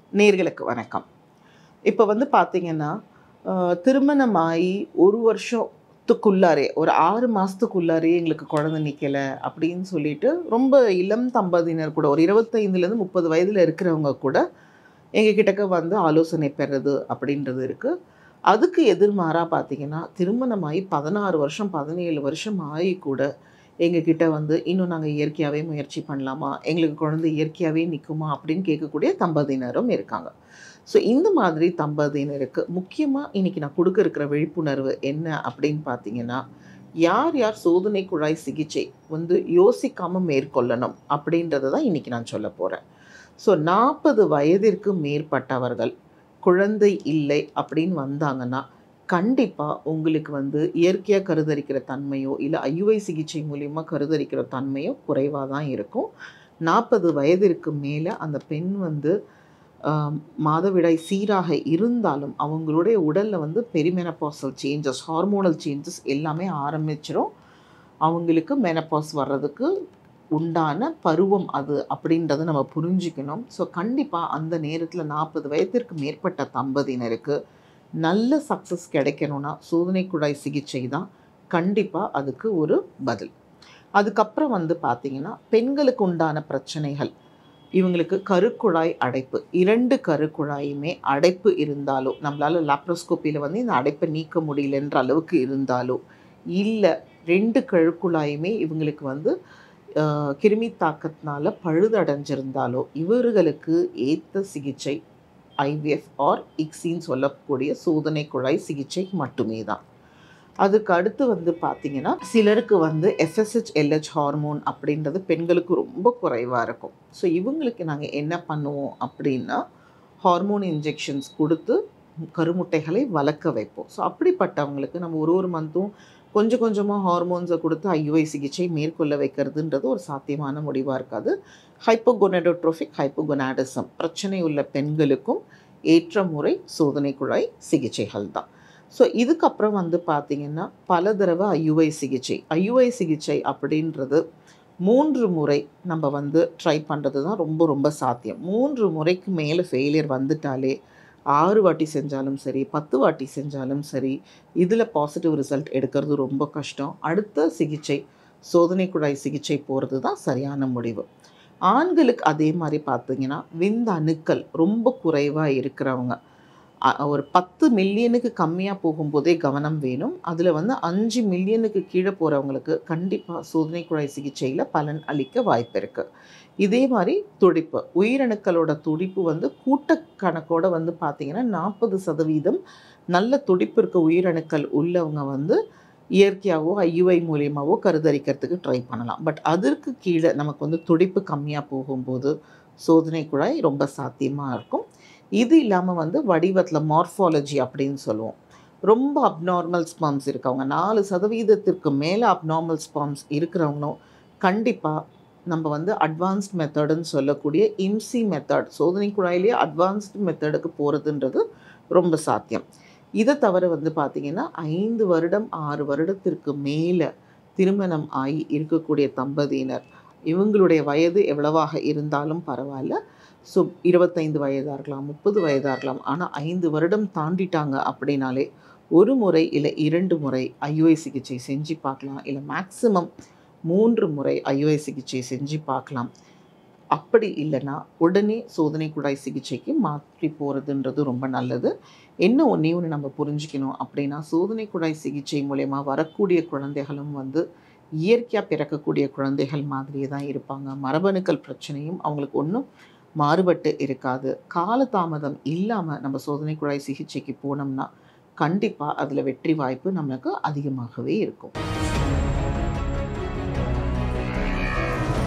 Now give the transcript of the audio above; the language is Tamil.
நேர்களுக்கு வணக்கம் இப்போ வந்து பார்த்தீங்கன்னா ஆஹ், திருமணமாகி ஒரு வருஷத்துக்குள்ளாரே ஒரு ஆறு மாதத்துக்குள்ளாரே எங்களுக்கு குழந்தை நிற்கலை அப்படின்னு சொல்லிட்டு ரொம்ப இளம் தம்பதியினர் கூட ஒரு இருபத்தைந்துலேருந்து முப்பது வயதில் இருக்கிறவங்க கூட எங்கள் கிட்டக்க வந்து ஆலோசனை பெறுறது அப்படின்றது இருக்குது அதுக்கு எதிர்மாறாக பார்த்தீங்கன்னா திருமணமாகி பதினாறு வருஷம் பதினேழு வருஷம் ஆகி கூட எங்ககிட்ட வந்து இன்னும் நாங்கள் இயற்கையாகவே முயற்சி பண்ணலாமா எங்களுக்கு குழந்தை இயற்கையாகவே நிற்குமா அப்படின்னு கேட்கக்கூடிய தம்பதியினரும் இருக்காங்க ஸோ இந்த மாதிரி தம்பதியினருக்கு முக்கியமாக இன்னைக்கு நான் கொடுக்க இருக்கிற விழிப்புணர்வு என்ன அப்படின்னு பார்த்தீங்கன்னா யார் யார் சோதனை குழாய் சிகிச்சை வந்து யோசிக்காமல் மேற்கொள்ளணும் அப்படின்றத தான் இன்னைக்கு நான் சொல்ல போகிறேன் ஸோ நாற்பது வயதிற்கு மேற்பட்டவர்கள் குழந்தை இல்லை அப்படின்னு வந்தாங்கன்னா கண்டிப்பாக உங்களுக்கு வந்து இயற்கையாக கருதரிக்கிற தன்மையோ இல்லை ஐயுஐ சிகிச்சை மூலிமா கருதரிக்கிற தன்மையோ குறைவாக தான் இருக்கும் நாற்பது வயதிற்கு மேலே அந்த பெண் வந்து ஆம், மாதவிடாய் சீராக இருந்தாலும் அவங்களுடைய உடலில் வந்து பெரிமெனப்பாசல் சேஞ்சஸ் ஹார்மோனல் சேஞ்சஸ் எல்லாமே ஆரம்பிச்சிரும் அவங்களுக்கு மெனப்பாஸ் வர்றதுக்கு உண்டான பருவம் அது அப்படின்றத நம்ம புரிஞ்சுக்கணும் ஸோ கண்டிப்பாக அந்த நேரத்தில் நாற்பது வயதிற்கு மேற்பட்ட தம்பதியினருக்கு நல்ல சக்ஸஸ் கிடைக்கணும்னா சோதனை குழாய் சிகிச்சை தான் கண்டிப்பாக அதுக்கு ஒரு பதில் அதுக்கப்புறம் வந்து பார்த்தீங்கன்னா பெண்களுக்கு உண்டான பிரச்சனைகள் இவங்களுக்கு கருக்குழாய் அடைப்பு இரண்டு கருக்குழாயுமே அடைப்பு இருந்தாலோ நம்மளால லாப்ரோஸ்கோப்பியில் வந்து இந்த அடைப்பை நீக்க முடியலன்ற அளவுக்கு இருந்தாலோ இல்லை ரெண்டு கழுக்குழாயுமே இவங்களுக்கு வந்து ஆஹ், கிருமி தாக்கத்தினால பழுதடைஞ்சிருந்தாலோ இவர்களுக்கு ஏற்ற சிகிச்சை ஐவிஎஃப் ஆர் இக்ஸின்னு சொல்லக்கூடிய சோதனை குழாய் சிகிச்சை மட்டுமே தான் அதுக்கு அடுத்து வந்து பார்த்தீங்கன்னா சிலருக்கு வந்து எஃப்எஸ்ஹெச் எல்ஹெச் ஹார்மோன் அப்படின்றது பெண்களுக்கு ரொம்ப குறைவாக இருக்கும் ஸோ இவங்களுக்கு நாங்கள் என்ன பண்ணுவோம் அப்படின்னா ஹார்மோன் இன்ஜெக்ஷன்ஸ் கொடுத்து கருமுட்டைகளை வளர்க்க வைப்போம் ஸோ அப்படிப்பட்டவங்களுக்கு நம்ம ஒரு ஒரு மந்த்தும் கொஞ்சம் கொஞ்சமாக ஹார்மோன்ஸை கொடுத்து ஐயுஐ சிகிச்சை மேற்கொள்ள வைக்கிறதுன்றது ஒரு சாத்தியமான முடிவாக இருக்காது ஹைப்போகொனடோட்ரோஃபிக் ஹைப்போகொனாடிசம் பிரச்சனை உள்ள பெண்களுக்கும் ஏற்ற முறை சோதனை குழாய் சிகிச்சைகள் தான் ஸோ இதுக்கப்புறம் வந்து பார்த்தீங்கன்னா பல தடவை ஐயுஐ சிகிச்சை ஐயுஐ சிகிச்சை அப்படின்றது மூன்று முறை நம்ம வந்து ட்ரை பண்ணுறது தான் ரொம்ப ரொம்ப சாத்தியம் மூன்று முறைக்கு மேலே ஃபெயிலியர் வந்துட்டாலே ஆறு வாட்டி செஞ்சாலும் சரி பத்து வாட்டி செஞ்சாலும் சரி இதில் பாசிட்டிவ் ரிசல்ட் எடுக்கிறது ரொம்ப கஷ்டம் அடுத்த சிகிச்சை சோதனை குழாய் சிகிச்சை போகிறது தான் சரியான முடிவு ஆண்களுக்கு அதே மாதிரி பார்த்தீங்கன்னா விந்த அணுக்கள் ரொம்ப குறைவாக இருக்கிறவங்க அ- ஒரு பத்து மில்லியனுக்கு கம்மியாக போகும்போதே கவனம் வேணும் அதில் வந்து அஞ்சு மில்லியனுக்கு கீழே போகிறவங்களுக்கு கண்டிப்பாக சோதனை குழாய் சிகிச்சையில் பலன் அளிக்க வாய்ப்பு இருக்குது இதே மாதிரி துடிப்பு உயிரணுக்களோட துடிப்பு வந்து கூட்டக்கணக்கோட வந்து பார்த்தீங்கன்னா நாற்பது சதவீதம் நல்ல துடிப்பு இருக்க உயிரணுக்கள் உள்ளவங்க வந்து இயற்கையாகவோ ஐயுஐ மூலியமாகவோ கருதரிக்கிறதுக்கு ட்ரை பண்ணலாம் பட் அதற்கு கீழே நமக்கு வந்து துடிப்பு கம்மியாக போகும்போது சோதனை குழாய் ரொம்ப சாத்தியமாக இருக்கும் இது இல்லாமல் வந்து வடிவத்தில் மார்ஃபாலஜி அப்படின்னு சொல்லுவோம் ரொம்ப அப்நார்மல் ஸ்பம்ஸ் இருக்கவங்க நாலு சதவீதத்திற்கு மேலே அப்நார்மல் ஸ்பம்ஸ் இருக்கிறவங்களும் கண்டிப்பாக நம்ம வந்து அட்வான்ஸ்ட் மெத்தடுன்னு சொல்லக்கூடிய இம்சி மெத்தட் சோதனை குழாயிலேயே அட்வான்ஸ்டு மெத்தடுக்கு போகிறதுன்றது ரொம்ப சாத்தியம் இதை தவிர வந்து பார்த்திங்கன்னா ஐந்து வருடம் ஆறு வருடத்திற்கு மேலே திருமணம் ஆகி இருக்கக்கூடிய தம்பதியினர் இவங்களுடைய வயது எவ்வளவாக இருந்தாலும் பரவாயில்ல ஸோ இருபத்தைந்து வயதாக இருக்கலாம் முப்பது வயதாக இருக்கலாம் ஆனால் ஐந்து வருடம் தாண்டிட்டாங்க அப்படின்னாலே ஒரு முறை இல்லை இரண்டு முறை ஐயுஐ சிகிச்சை செஞ்சு பார்க்கலாம் இல்லை மேக்ஸிமம் மூன்று முறை ஐயுஐ சிகிச்சை செஞ்சு பார்க்கலாம் அப்படி இல்லைன்னா உடனே சோதனை குழாய் சிகிச்சைக்கு மாற்றி போகிறதுன்றது ரொம்ப நல்லது என்ன ஒன்றே ஒன்று நம்ம புரிஞ்சுக்கணும் அப்படின்னா சோதனை குழாய் சிகிச்சை மூலயமா வரக்கூடிய குழந்தைகளும் வந்து இயற்கையாக பிறக்கக்கூடிய குழந்தைகள் மாதிரியே தான் இருப்பாங்க மரபணுக்கள் பிரச்சனையும் அவங்களுக்கு ஒன்றும் மாறுபட்டு இருக்காது காலதாமதம் இல்லாமல் நம்ம சோதனை குழாய் சிகிச்சைக்கு போனோம்னா கண்டிப்பாக அதில் வெற்றி வாய்ப்பு நமக்கு அதிகமாகவே இருக்கும்